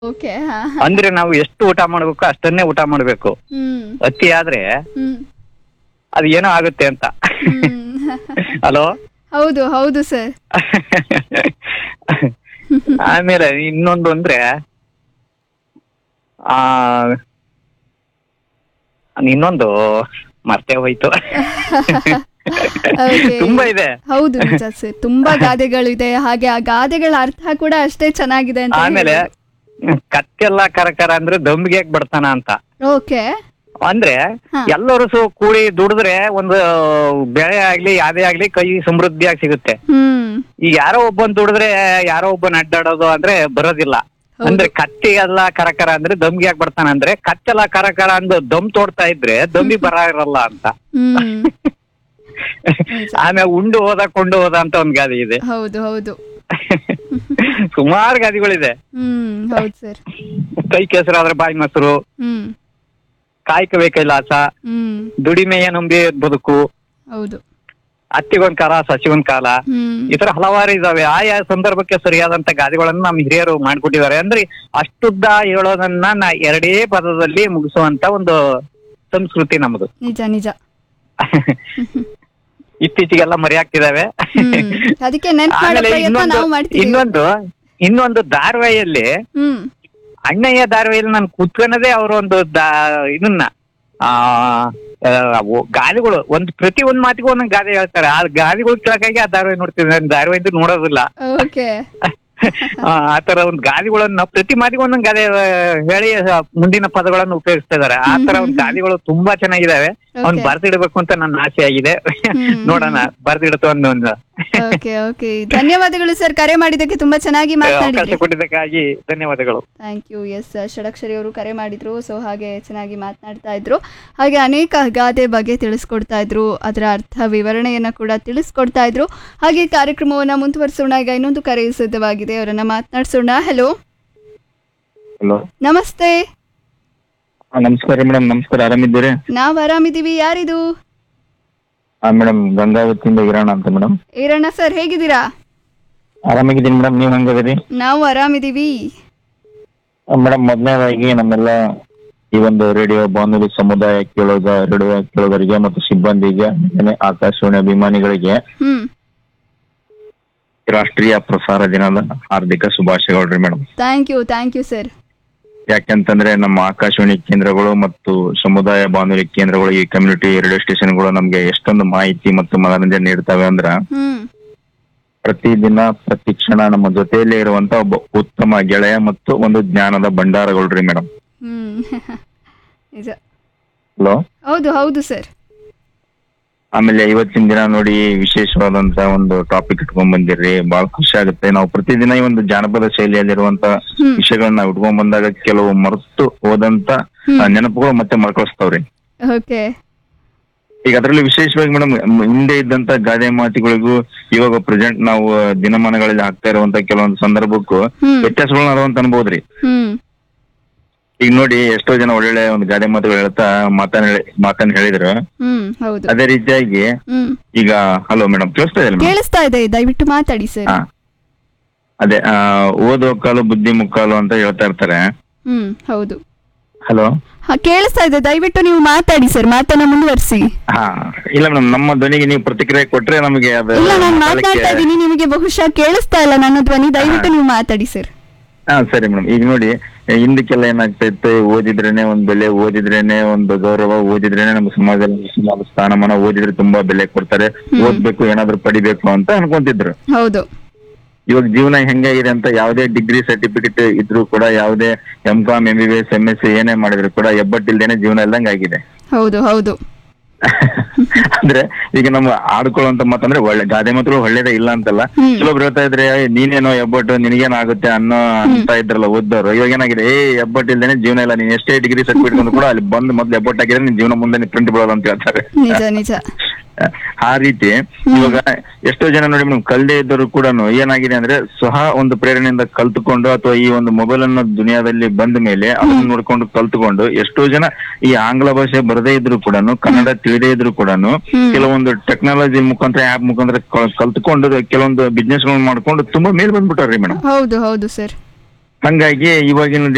Okay ಹಾ ಅಂದ್ರೆ ನಾವು ಎಷ್ಟು ಊಟ ಮಾಡ್ಬೇಕು ಅಷ್ಟನ್ನೇ ಊಟ ಮಾಡ್ಬೇಕು ಹ್ಮ್ ಅತಿ ಆದ್ರೆ ಹ್ಮ್ ಅದು ಏನೋ ಆಗುತ್ತೆ ಅಂತ ಹ್ಮ್ ಹಲೋ ಹೌದು ಹೌದು ಸರ್ ಆಮೇಲೆ ಇನ್ನೊಂದು ಅಂದ್ರೆ ಆ ಇನ್ನೊಂದು ಮರ್ತೇ ಹೋಯ್ತು Okay. ತುಂಬಾ ಇದೆ ಹೌದು ನಿಜ ಸರ್ ತುಂಬಾ ಗಾದೆಗಳಿದೆ ಹಾಗೆ ಆ ಗಾದೆಗಳ ಅರ್ಥ ಕೂಡ ಅಷ್ಟೇ ಚೆನ್ನಾಗಿದೆ ಅಂತ ಆಮೇಲೆ ಕತ್ತೆಲ್ಲ ಕರಕರ ಅಂದ್ರೆ ದಮ್ಗೆ ಬರ್ತಾನ ಅಂತ ಓಕೆ ಅಂದ್ರೆ ಹಾ. ಎಲ್ಲರೂ ಸು ಕೂಡಿ ದುಡಿದ್ರೆ ಒಂದು ಬೆಳೆ ಆಗ್ಲಿ ಯಾವ್ದೇ ಆಗ್ಲಿ ಕೈ ಸಮೃದ್ಧಿಯಾಗಿ ಸಿಗುತ್ತೆ ಹ್ಮ್ ಈಗ ಯಾರೋ ಒಬ್ಬನ್ ದುಡಿದ್ರೆ ಯಾರೋ ಒಬ್ಬನ್ ಅಡ್ಡಾಡೋದು ಅಂದ್ರೆ ಬರೋದಿಲ್ಲ ಹೌದು. ಅಂದ್ರೆ ಕತ್ತಿ ಎಲ್ಲ ಕರಕರ ಅಂದ್ರೆ ದಮ್ಗೆ ಯಾಕೆ ಬರ್ತಾನ ಅಂದ್ರೆ ಕತ್ತೆಲ್ಲ ಕರಕರ ಅಂದು ದಮ್ ತೋಡ್ತಾ ಇದ್ರೆ ದಮ್ಮಿ ಬರ ಇರಲ್ಲ ಅಂತ ಹ್ಮ್ ಆಮೇಲೆ ಉಂಡು ಹೋದ ಕೊಂಡು ಹೋದ ಅಂತ ಒಂದ್ ಗಾದೆ ಇದೆ ಹೌದು ಹೌದು ಸುಮಾರು ಗಾದಿಗಳಿದೆ ಹ್ಮ್ ಹೌದು ಸರ್ ಕೈ ಕೆಸರಾದ್ರೆ ಬಾಯಿ ಮೊಸರು ಹ್ಮ್ ಕಾಯಕವೇ ಕೈಲಾಸ ಹ್ಮ್ ದುಡಿಮೆಯ ನಂಬಿ ಬದುಕು ಹೌದು ಅತ್ತಿಗೊಂದ್ ಕಾಲ ಸಸಿಗೊಂದ್ ಕಾಲ ಹ್ಮ್ ಈ ತರ ಹಲವಾರು ಇದಾವೆ ಆಯಾ ಸಂದರ್ಭಕ್ಕೆ ಸರಿಯಾದಂತ ಗಾದೆಗಳನ್ನ ನಮ್ಮ ಹಿರಿಯರು ಮಾಡ್ಕೊಟ್ಟಿದ್ದಾರೆ ಅಂದ್ರೆ ಅಷ್ಟುದ್ದ ಹೇಳೋದನ್ನ ನಾ ಎರಡೇ ಪದದಲ್ಲಿ ಮುಗಿಸುವಂತ ಒಂದು ಸಂಸ್ಕೃತಿ ನಮ್ದು ನಿಜ ನಿಜ ಇತ್ತೀಚೆಗೆಲ್ಲ ಮರೆಯಾಗ್ತಿದಾವೆ ಹ್ಮ್ ಅದಕ್ಕೆ ನೆನ್ಪ್ ಮಾಡೋ ಆಮೇಲೆ ಪ್ರಯತ್ನ ಇನ್ನೊಂದು ನಾವು ಮಾಡ್ತೀವಿ ಇನ್ನೊಂದು ಇನ್ನೊಂದು ಧಾರಾವಾಹಿಯಲ್ಲಿ ಹ್ಮ್ ಅಣ್ಣಯ್ಯ ಧಾರಾವಾಹಿಯಲ್ಲಿ ನಾನು ಕುತ್ಕೊಳ್ಳೋದೇ ಅವರ ಒಂದು ದಾ- ಇದನ್ನ ಆ ಆ, ಅವು ಗಾದೆಗಳು ಒಂದ್ ಪ್ರತಿ ಒಂದ್ ಮಾತಿಗೂ ಒಂದೊಂದು ಗಾದೆ ಹೇಳ್ತಾರೆ ಆ ಗಾದೆಗಳು ಕೇಳಕ್ಕಾಗಿ ಆ ಧಾರಾವಾಹಿ ನೋಡ್ತೀನಿ ನಾನು ಧಾರಾವಾಹಿ ನೋಡೋದಿಲ್ಲ ಓಕೆ ಆ ಆ ತರ ಒಂದು ಗಾದೆಗಳನ್ನ ಪ್ರತಿ ಮಾತಿಗೂ ಒಂದೊಂದು ಗಾದೆ ಆ, ಹೇಳಿ ಆ, ಮುಂದಿನ ಪದಗಳನ್ನು ಉಪಯೋಗಿಸ್ತಾ ಇದಾರೆ ಆ ತರ ಒಂದು ಗಾದೆಗಳು ತುಂಬಾ ಚೆನ್ನಾಗಿದಾವೆ ಅವ್ನ್ Okay. ಬರ್ದಿಡ್ಬೇಕು ಅಂತ ನನ್ನ ಆಸೆ ಆಗಿದೆ ನೋಡೋಣ ಬರ್ದಿಡ್ತು ಅನ್ನೋ ಒಂದು ಓಕೆ ಓಕೆ ಧನ್ಯವಾದಗಳು ಸರ್ ಕರೆ ಮಾಡಿದ್ದಕ್ಕೆ ತುಂಬಾ ಚೆನ್ನಾಗಿ ಅವಕಾಶ ಮಾತನಾಡಿದ್ರಿ ಕೊಟ್ಟಿದ್ದಕ್ಕಾಗಿ ಧನ್ಯವಾದಗಳು ಥ್ಯಾಂಕ್ ಯು ಎಸ್ ಷಡಕ್ಷರಿ ಅವರು ಕರೆ ಮಾಡಿದ್ರು ಸೊ ಹಾಗೆ ಚೆನ್ನಾಗಿ ಮಾತನಾಡ್ತಾ ಇದ್ರು ಹಾಗೆ ಅನೇಕ ಗಾದೆ ಬಗ್ಗೆ ತಿಳಿಸ್ಕೊಡ್ತಾ ಇದ್ರು ಅದರ ಅರ್ಥ ವಿವರಣೆಯನ್ನ ಕೂಡ ತಿಳಿಸ್ಕೊಡ್ತಾ ಇದ್ರು ಹಾಗೆ ಕಾರ್ಯಕ್ರಮವನ್ನ ಮುಂದುವರಿಸೋಣ ಈಗ ಇನ್ನೊಂದು ಕರೆ ಸಿದ್ಧವಾಗಿದೆ ಅವರನ್ನ ಮಾತನಾಡಿಸೋಣ ಹಲೋ ಹಲೋ ನಮಸ್ತೆ ನಮಸ್ಕಾರ ಮೇಡಮ್ ನಮಸ್ಕಾರ ಆರಾಮಿದ್ದೀರಿ ನಾವ್ ಆರಾಮಿದೀವಿ ಯಾರಿದು ಹಾ ಮೇಡಮ್ ಗಂಗಾವತಿಯಿಂದ ಇರೋಣ ಅಂತ ಮೇಡಮ್ ಈರಣ್ಣ ಸರ್ ಹೇಗಿದ್ದೀರಾ ಆರಾಮಾಗಿದ್ದೀನಿ ಮೇಡಮ್ ನೀವು ಹೆಂಗದಿರಿ ನಾವು ಆರಾಮಿದೀವಿ ಮೇಡಮ್ ಮೊದಲನೇದಾಗಿ ನಮ್ಮೆಲ್ಲ ಈ ಒಂದು ರೇಡಿಯೋ ಬಾನುಲಿ ಸಮುದಾಯ ಕೇಳೋದ ರೇಡಿಯೋ ಕೇಳೋದರಿಗೆ ಮತ್ತು ಸಿಬ್ಬಂದಿಗೆ ಹಾಗೇನೆ ಆಕಾಶವಾಣಿ ಅಭಿಮಾನಿಗಳಿಗೆ ಹ್ಮ್ ರಾಷ್ಟ್ರೀಯ ಪ್ರಸಾರ ದಿನದ ಹಾರ್ದಿಕ ಶುಭಾಶಯಗಳು ರೀ madam thank you thank you sir ಯಾಕೆಂತಂದ್ರೆ ನಮ್ಮ ಆಕಾಶವಾಣಿ ಕೇಂದ್ರಗಳು ಮತ್ತು ಸಮುದಾಯ ಬಾನುಲಿ ಕೇಂದ್ರಗಳು ಈ ಕಮ್ಯುನಿಟಿ ರೇಡಿಯೋ ಸ್ಟೇಷನ್ಗಳು ನಮ್ಗೆ ಎಷ್ಟೊಂದು ಮಾಹಿತಿ ಮತ್ತು ಮನೋರಂಜನೆ ನೀಡ್ತವೆ ಅಂದ್ರ ಹ್ಮ್ ಪ್ರತಿದಿನ ಪ್ರತಿ ಕ್ಷಣ ನಮ್ಮ ಜೊತೆಯಲ್ಲೇ ಇರುವಂತ ಒಬ್ಬ ಉತ್ತಮ ಗೆಳೆಯ ಮತ್ತು ಒಂದು ಜ್ಞಾನದ ಭಂಡಾರಗಳು ರೀ ಮೇಡಮ್ ಹ್ಮ್ ನಿಜ ಹಲೋ ಹೌದು ಹೌದು ಸರ್ ಆಮೇಲೆ ಇವತ್ತಿನ ದಿನ ನೋಡಿ ವಿಶೇಷವಾದಂತ ಒಂದು ಟಾಪಿಕ್ ಇಟ್ಕೊಂಡ್ ಬಂದಿರ್ರಿ ಬಹಳ ಖುಷಿ ಆಗುತ್ತೆ ನಾವು ಪ್ರತಿದಿನ ಈ ಒಂದು ಜಾನಪದ ಶೈಲಿಯಲ್ಲಿರುವಂತ ಹ್ಮ್. ವಿಷಯಗಳನ್ನ ನಾವು ಇಟ್ಕೊಂಡ್ ಬಂದಾಗ ಕೆಲವು ಮರೆತು ಹೋದಂತ ಆ, ನೆನಪುಗಳು ಮತ್ತೆ ಮರ್ಕಳಿಸ್ತಾವ್ರಿ ಓಕೆ ಈಗ ಅದರಲ್ಲಿ ವಿಶೇಷವಾಗಿ ಮೇಡಮ್ ಹಿಂದೆ ಇದ್ದಂತ ಗಾದೆ ಮಾತುಗಳಿಗೂ ಇವಾಗ ಪ್ರೆಸೆಂಟ್ ನಾವು ದಿನಮಾನಗಳಲ್ಲಿ ಆಗ್ತಾ ಇರುವಂತ ಕೆಲವೊಂದು ಸಂದರ್ಭಕ್ಕೂ ಹ್ಮ್ ವ್ಯತ್ಯಾಸಗಳನ್ನ ಅದಾವಂತ ಅನ್ಬೋದ್ರಿ ಹ್ಮ್ ಈಗ ನೋಡಿ ಎಷ್ಟೋ ಜನ ಒಳ್ಳೊಳ್ಳೆ ಒಂದು ಗಾದೆ ಮಾತುಗಳು ಹೇಳ್ತಾ ಮಾತನ್ನ ಹೇಳಿ ಮಾತನ್ನ ಹೇಳಿದ್ರು ಹ್ಮ್ ಹೌದು ಅದೇ ರೀತಿಯಾಗಿ ಹ್ಮ್ ಈಗ ಹಲೋ ಮೇಡಮ್ ಕೇಳಿಸ್ತಾ ಇದೆ ಮೇಡಮ್ ಕೇಳಿಸ್ತಾ ಇದೆ ದಯವಿಟ್ಟು ಮಾತಾಡಿ ಸರ್ ಹಾ ಅದೇ ಆ, ಓದೋ ಕಾಲು ಬುದ್ಧಿ ಮುಕ್ಕಾಲು ಅಂತ ಹೇಳ್ತಾ ಇರ್ತಾರೆ ಹ್ಮ್ ಹೌದು ಹಲೋ ಹಾ ಕೇಳಿಸ್ತಾ ಇದೆ ದಯವಿಟ್ಟು ನೀವು ಮಾತಾಡಿ ಸರ್ ಮಾತನ್ನ ಮುಂದುವರಿಸಿ ಹಾ ಇಲ್ಲ ಮೇಡಮ್ ನಮ್ಮ ಧ್ವನಿಗೆ ನೀವು ಪ್ರತಿಕ್ರಿಯೆ ಕೊಟ್ರೆ ನಮಗೆ ಅದು ಇಲ್ಲ ನಾನು ಮಾತಾಡಕ್ಕೆ- ಮಾತನಾಡ್ತಾ ಇದ್ದೀನಿ ನಿಮಗೆ ಬಹುಶಃ ಕೇಳಿಸ್ತಾ ಇಲ್ಲ ನನ್ನ ಧ್ವನಿ ದಯವಿಟ್ಟು ನೀವು ಮಾತಾಡಿ ಸರ್ ಹಾ ಸರಿ ಮೇಡಮ್ ಈಗ ನೋಡಿ ಹಿಂದಕ್ಕೆಲ್ಲ ಏನಾಗ್ತಾ ಇತ್ತು ಓದಿದ್ರೇನೆ ಒಂದ್ ಬೆಲೆ ಓದಿದ್ರೇನೆ ಒಂದು ಗೌರವ ಓದಿದ್ರೇನೆ ನಮ್ಮ ಸಮಾಜದಲ್ಲಿ ಒಂದು ಸ್ಥಾನಮಾನ ಓದಿದ್ರೆ ತುಂಬಾ ಬೆಲೆ ಕೊಡ್ತಾರೆ ಓದ್ಬೇಕು ಏನಾದ್ರು ಪಡಿಬೇಕು ಅಂತ ಅನ್ಕೊಂತಿದ್ರು ಹೌದು ಇವಾಗ ಜೀವನ ಹೆಂಗಾಗಿದೆ ಅಂತ ಯಾವುದೇ ಡಿಗ್ರಿ ಸರ್ಟಿಫಿಕೇಟ್ ಇದ್ರೂ ಕೂಡ ಯಾವುದೇ M com M B B S M S C ಏನೇ ಮಾಡಿದ್ರು ಕೂಡ ಎಬ್ಬಟ್ಟಿಲ್ದೇನೆ ಜೀವನ ಇಲ್ದಂಗ್ ಆಗಿದೆ ಹೌದು ಹೌದು ಅಂದ್ರೆ ಈಗ ನಮ್ಮ ಆಡ್ಕೊಳ್ಳುವಂತ ಮಾತಂದ್ರೆ ಒಳ್ಳೆ ಗಾದೆ ಮಾತುಗಳು ಒಳ್ಳೇದೇ ಇಲ್ಲ ಅಂತಲ್ಲ ಹ್ಮ್. ಕೆಲವೊಬ್ರು ಹೇಳ್ತಾ ಇದ್ರೆ "ಏ, ನೀನೇನೋ ಎಬ್ಬಟ್ಟು ನಿನಗೇನಾಗುತ್ತೆ ಅನ್ನೋ ಅಂತ ಇದ್ರಲ್ಲ ಓದ್ದವ್ರು ಇವಾಗ ಏನಾಗಿದೆ ಏ ಎಬ್ಬಟ್ಟು ಇಲ್ದೇನೆ ಜೀವನ ಇಲ್ಲ ನೀನ್ ಎಷ್ಟೇ ಡಿಗ್ರಿ ಸರ್ಟಿಫಿಕೇಟ್ ಕೂಡ ಅಲ್ಲಿ ಬಂದು ಮೊದ್ಲು ಎಬ್ಬಟ್ಟು ಹಾಕಿದ್ರೆ ನಿನ್ ಜೀವನ ಮುಂದೆ ಪ್ರಿಂಟ್ ಬಿಡೋದು ಅಂತ ಹೇಳ್ತಾರೆ ನಿಜ ನಿಜ ಆ ರೀತಿ ಇವಾಗ ಎಷ್ಟೋ ಜನ ನೋಡಿ ಮೇಡಮ್ ಕಲ್ದೇ ಇದ್ದರು ಕೂಡ ಏನಾಗಿದೆ ಅಂದ್ರೆ ಸ್ವಹ ಒಂದು ಪ್ರೇರಣೆಯಿಂದ ಕಲ್ತುಕೊಂಡು ಅಥವಾ ಈ ಒಂದು ಮೊಬೈಲ್ ಅನ್ನೋ ದುನಿಯಾದಲ್ಲಿ ಬಂದ ಮೇಲೆ ಅದನ್ನ ನೋಡ್ಕೊಂಡು ಕಲ್ತುಕೊಂಡು ಎಷ್ಟೋ ಜನ ಈ ಆಂಗ್ಲ ಭಾಷೆ ಬರದೇ ಇದ್ರು ಕೂಡ ಕನ್ನಡ ತಿಳಿದೇ ಇದ್ರು ಕೂಡ ಕೆಲವೊಂದು ಟೆಕ್ನಾಲಜಿ ಮುಖಾಂತರ ಆಪ್ ಮುಖಾಂತರ ಕ- ಕಲ್ತ್ಕೊಂಡು ಕೆಲವೊಂದು ಬಿಸ್ನೆಸ್ ಮಾಡ್ಕೊಂಡು ತುಂಬಾ ಮೇಲ್ ಬಂದ್ಬಿಟ್ಟಾರ್ರಿ ಮೇಡಮ್ ಹೌದು ಹೌದು ಸರ್ ಹಂಗಾಗಿ ಇವಾಗಿನ